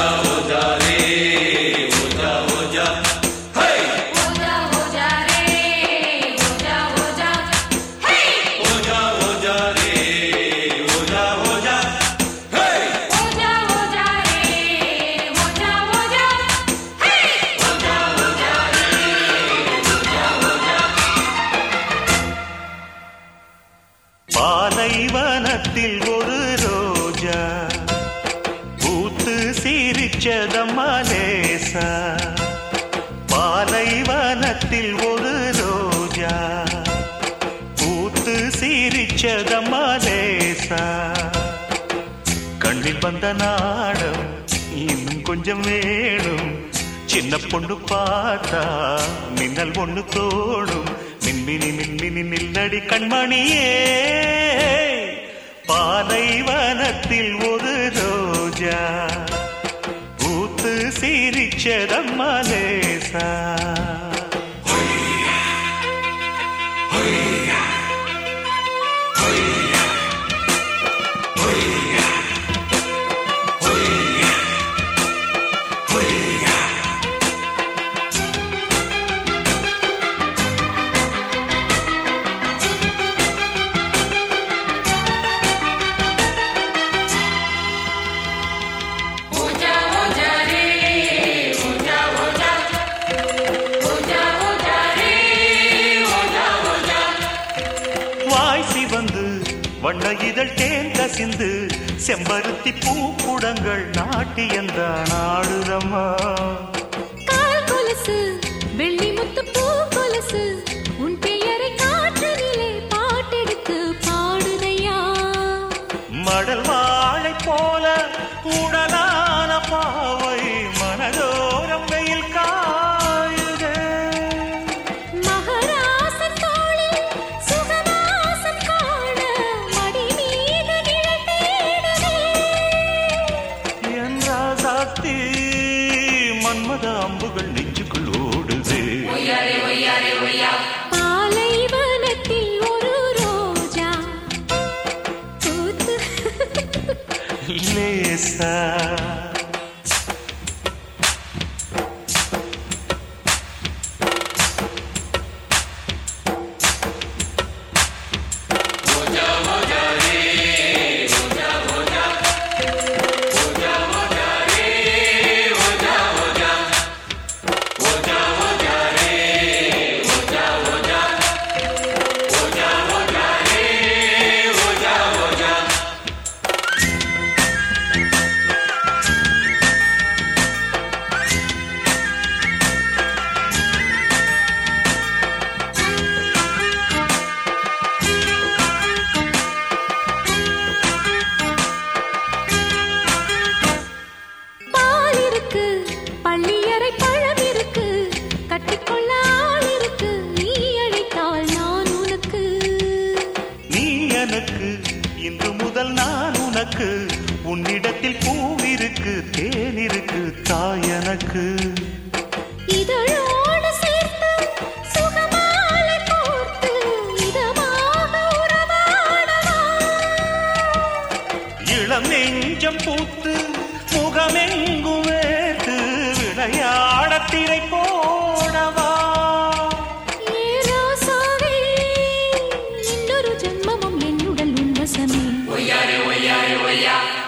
ouija ஓஜா ரே ஓஜா ஓஜா ஹே ஓஜா ஓஜா ரே ஓஜா ஓஜா ஹே ஓஜா ஓஜா ரே ஓஜா ஓஜா ஹே ஓஜா ஓஜா ரே ஓஜா ஓஜா பாலைவனத்தில் ஒரு ரோஜா பூத்து சிரிச்சதம்மா லேசா பாலைவனத்தில் ஒரு ரோஜா பூத்து சிரிச்சதம்மா லேசா கண்ணில் வந்த நாடம் இன்னும் கொஞ்சம் வேணும் சின்ன பொண்ணு பார்த்தா மின்னல் ஒண்ணு தோணும் மின்மினி மின்மினி நில்லடி கண்மணியே பாலைவனத்தில் ஒரு ரோஜா பூத்து சிரிச்சதம்மா லேசா ஓஜா ஓஜா ரே ஓஜா ஓஜா ஓஜா ஓஜா ரே ஓஜா ஓஜா வாய் சிவந்து வண்ண இதழ் தேன் கசிந்து செம்பருத்தி பூக்குடங்கள் நாட்டியந்தான் ஆடுதம்மா கால் கொலுசு வெள்ளி முத்து பூ கொலுசு உன் பெயரை காற்றினிலே பாட்டெடுத்து பாடுதையா மடல் வாழை போல உடலான பாவை மனதோரம் வெயில் காயுதே மகராசன் தோளில் சுகவாசம் காண மடி மீது நிழல் தேடுதே என் ராசாத்தி மன்மத அம்புகள் நெஞ்சுக்குள் ஓடுதே ஒய்யாரே ஒய்யாரே ஒய்யா பாலைவனத்தில் ஒரு ரோஜா பூத்து லேசா பால் இருக்கு பள்ளியறை பழம் இருக்கு கட்டிக்கொள்ள ஆள் இருக்கு நீ அழைத்தால் நான் உனக்கு நீ எனக்கு இன்று முதல் நான் உனக்கு உன்னிடத்தில் பூவிருக்கு தேன் இருக்கு தாய் எனக்கு இதழோடு சேர்த்து சுகமாலை கோர்த்து இதமாக உறவாடவா இளம் நெஞ்சம் பூத்து முகமெங்கும் வேர்த்து விளையாட திரை போடவா ஏரோசாவே இன்னொரு ஜென்மமும் என்னுடல் உன்வசமே ஒய்யாரே ஒய்யாரே ஒய்யா